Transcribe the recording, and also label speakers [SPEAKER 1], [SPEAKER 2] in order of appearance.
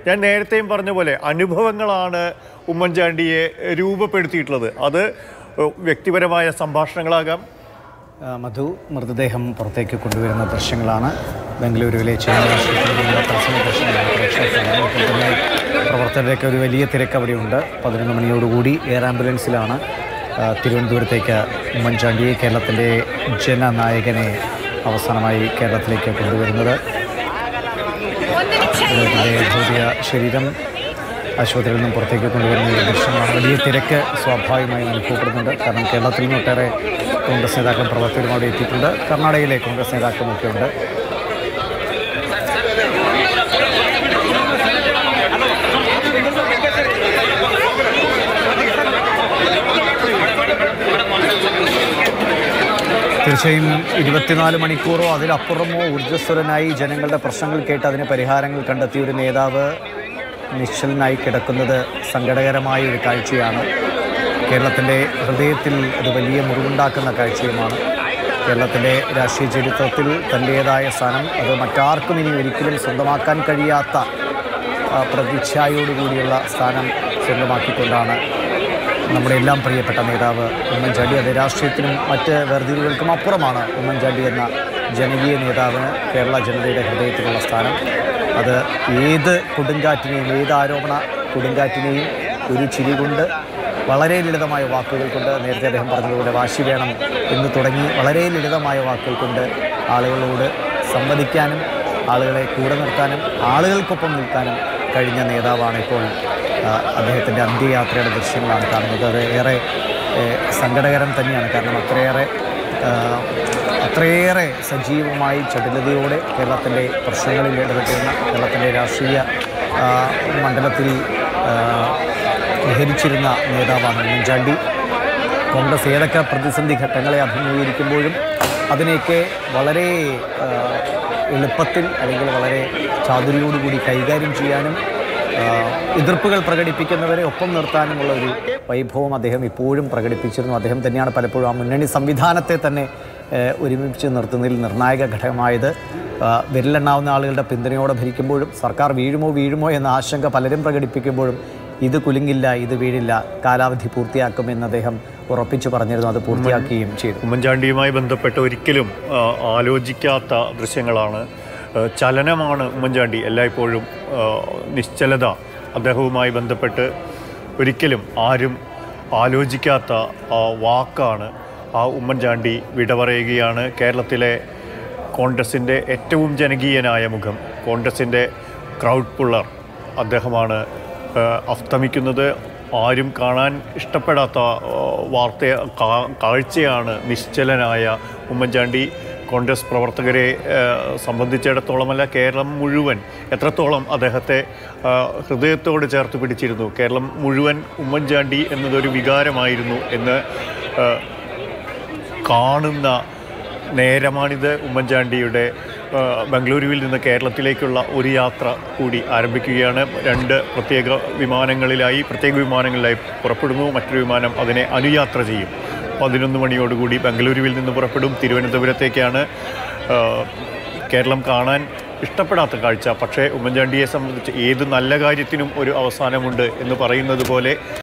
[SPEAKER 1] ഞാൻ നേരത്തെയും പറഞ്ഞ പോലെ അനുഭവങ്ങളാണ് ഉമ്മൻചാണ്ടിയെ രൂപപ്പെടുത്തിയിട്ടുള്ളത് അത് വ്യക്തിപരമായ സംഭാഷണങ്ങളാകാം
[SPEAKER 2] ആ, മധു മൃതദേഹം പുറത്തേക്ക് കൊണ്ടുവരുന്ന ദൃശ്യങ്ങളാണ് ബംഗളൂരുവിലെ ചൈനാശുപത്രിയിലുള്ള പ്രസവ ദൃശ്യങ്ങളാണ് പ്രേക്ഷകർ കാണുന്നത്. ഇപ്പോൾ തന്നെ പ്രവർത്തകരുടെയൊക്കെ ഒരു വലിയ തിരക്ക് അവിടെയുണ്ട് പതിനൊന്ന് മണിയോടുകൂടി എയർ ആംബുലൻസിലാണ് ആ, തിരുവനന്തപുരത്തേക്ക് ഉമ്മൻചാണ്ടിയെ കേരളത്തിൻ്റെ ജനനായകനെ അവസാനമായി കേരളത്തിലേക്ക് കൊണ്ടുവരുന്നത് അദ്ദേഹത്തിൻ്റെ ഭൗതിക ശരീരം ആശുപത്രിയിൽ നിന്നും പുറത്തേക്ക് കൊണ്ടുവരുന്ന ഈ ദൃശ്യങ്ങളാണ് വലിയ തിരക്ക് സ്വാഭാവികമായും അനുഭവപ്പെടുന്നുണ്ട് കാരണം കേരളത്തിൽ നിന്ന് ഒട്ടേറെ കോൺഗ്രസ് നേതാക്കളും പ്രവർത്തകരും അവിടെ എത്തിയിട്ടുണ്ട് കർണാടകയിലെ കോൺഗ്രസ് നേതാക്കളും ഒക്കെ ഉണ്ട് തീർച്ചയായും ഇരുപത്തിനാല് മണിക്കൂറോ അതിലപ്പുറമോ ഊർജ്ജസ്വലനായി ജനങ്ങളുടെ പ്രശ്നങ്ങൾ കേട്ട് അതിന് പരിഹാരങ്ങൾ കണ്ടെത്തിയ ഒരു നേതാവ് നിശ്ചലനായി കിടക്കുന്നത് സങ്കടകരമായ ഒരു കാഴ്ചയാണ് കേരളത്തിൻ്റെ ഹൃദയത്തിൽ അത് വലിയ മുറിവുണ്ടാക്കുന്ന കാഴ്ചയുമാണ് കേരളത്തിൻ്റെ രാഷ്ട്രീയ ചരിത്രത്തിൽ തൻ്റേതായ സ്ഥാനം അത് മറ്റാർക്കും ഇനി ഒരിക്കലും സ്വന്തമാക്കാൻ കഴിയാത്ത ആ, പ്രതിച്ഛായയോടുകൂടിയുള്ള സ്ഥാനം സ്വന്തമാക്കിക്കൊണ്ടാണ് നമ്മുടെ എല്ലാം പ്രിയപ്പെട്ട നേതാവ് ഉമ്മൻചാണ്ടി അത് രാഷ്ട്രീയത്തിനും മറ്റ് വേർതിരിവുകൾക്കും അപ്പുറമാണ് ഉമ്മൻചാണ്ടി എന്ന ജനകീയ നേതാവിന് കേരള ജനതയുടെ ഹൃദയത്തിലുള്ള സ്ഥാനം അത് ഏത് കൊടുങ്കാറ്റിനെയും ഏത് ആരോപണ കൊടുങ്കാറ്റിനെയും ഒരു ചിരി കൊണ്ട് വളരെ ലളിതമായ വാക്കുകൾ കൊണ്ട് നേരത്തെ അദ്ദേഹം പറഞ്ഞതുപോലെ വാശി വേണം എന്ന് തുടങ്ങി വളരെ ലളിതമായ വാക്കുകൾ കൊണ്ട് ആളുകളോട് സംവദിക്കാനും ആളുകളെ കൂടെ നിർത്താനും ആളുകൾക്കൊപ്പം നിൽക്കാനും കഴിഞ്ഞ നേതാവാണ് ഇപ്പോൾ ആ, അദ്ദേഹത്തിൻ്റെ അന്ത്യയാത്രയുടെ ദൃശ്യങ്ങളാണ് കാണുന്നത് അത് ഏറെ ഏ, സങ്കടകരം തന്നെയാണ് കാരണം അത്രയേറെ ആ, അത്രയേറെ സജീവമായി ചടുലതയോടെ കേരളത്തിൻ്റെ പ്രശ്നങ്ങളിൽ ഇടപെട്ടിരുന്ന കേരളത്തിൻ്റെ രാഷ്ട്രീയ ആ, മണ്ഡലത്തിൽ ആ, വിഹരിച്ചിരുന്ന നേതാവാണ് ഉമ്മൻചാണ്ടി കോൺഗ്രസ് ഏതൊക്കെ പ്രതിസന്ധി ഘട്ടങ്ങളെ അഭിമുഖീകരിക്കുമ്പോഴും അതിനെയൊക്കെ വളരെ ആ, എളുപ്പത്തിൽ അല്ലെങ്കിൽ വളരെ ചാതുരിയോടുകൂടി കൈകാര്യം ചെയ്യാനും ആ, എതിർപ്പുകൾ പ്രകടിപ്പിക്കുന്നവരെ ഒപ്പം നിർത്താനുമുള്ള ഒരു വൈഭവം അദ്ദേഹം ഇപ്പോഴും പ്രകടിപ്പിച്ചിരുന്നു അദ്ദേഹം തന്നെയാണ് പലപ്പോഴും ആ മുന്നണി സംവിധാനത്തെ തന്നെ ഏ, ഒരുമിച്ച് നിർത്തുന്നതിൽ നിർണായക ഘടകമായത് ആ, വിരലെണ്ണാവുന്ന ആളുകളുടെ പിന്തുണയോടെ ഭരിക്കുമ്പോഴും സർക്കാർ വീഴുമോ വീഴുമോ എന്ന ആശങ്ക പലരും പ്രകടിപ്പിക്കുമ്പോഴും ഇത് കുലുങ്ങില്ല ഇത് വീഴില്ല കാലാവധി പൂർത്തിയാക്കുമെന്ന് അദ്ദേഹം ഉറപ്പിച്ചു പറഞ്ഞിരുന്നു അത് പൂർത്തിയാക്കുകയും ചെയ്തു
[SPEAKER 1] ഉമ്മൻചാണ്ടിയുമായി ബന്ധപ്പെട്ട് ഒരിക്കലും ആ, ആലോചിക്കാത്ത ദൃശ്യങ്ങളാണ് ആ, ചലനമാണ് ഉമ്മൻചാണ്ടി എല്ലായ്പ്പോഴും ആ, നിശ്ചലത അദ്ദേഹവുമായി ബന്ധപ്പെട്ട് ഒരിക്കലും ആരും ആലോചിക്കാത്ത ആ വാക്കാണ് ആ ഉമ്മൻചാണ്ടി വിട പറയുകയാണ് കേരളത്തിലെ കോൺഗ്രസിൻ്റെ ഏറ്റവും ജനകീയനായ മുഖം കോൺഗ്രസിൻ്റെ ക്രൗഡ് പുള്ളർ അദ്ദേഹമാണ് ആ, അസ്തമിക്കുന്നത് ആരും കാണാൻ ഇഷ്ടപ്പെടാത്ത ആ, വാർത്ത കാ- കാഴ്ചയാണ് നിശ്ചലനായ ഉമ്മൻചാണ്ടി കോൺഗ്രസ് പ്രവർത്തകരെ ആ, സംബന്ധിച്ചിടത്തോളമല്ല കേരളം മുഴുവൻ എത്രത്തോളം അദ്ദേഹത്തെ ആ, ഹൃദയത്തോട് ചേർത്ത് പിടിച്ചിരുന്നു കേരളം മുഴുവൻ ഉമ്മൻചാണ്ടി എന്നതൊരു വികാരമായിരുന്നു എന്ന് ആ, കാണുന്ന നേരമാണിത് ഉമ്മൻചാണ്ടിയുടെ ആ, ബംഗളൂരുവിൽ നിന്ന് കേരളത്തിലേക്കുള്ള ഒരു യാത്ര കൂടി ആരംഭിക്കുകയാണ് രണ്ട് പ്രത്യേക വിമാനങ്ങളിലായി പ്രത്യേക വിമാനങ്ങളിലായി പുറപ്പെടുന്നു മറ്റൊരു വിമാനം അതിനെ അനുയാത്ര ചെയ്യും പതിനൊന്ന് മണിയോടുകൂടി ബംഗളൂരുവിൽ നിന്ന് പുറപ്പെടും തിരുവനന്തപുരത്തേക്കാണ് ആ, കേരളം കാണാൻ ഇഷ്ടപ്പെടാത്ത കാഴ്ച പക്ഷേ ഉമ്മൻചാണ്ടിയെ സംബന്ധിച്ച് ഏത് നല്ല കാര്യത്തിനും ഒരു അവസാനമുണ്ട് എന്ന് പറയുന്നത് പോലെ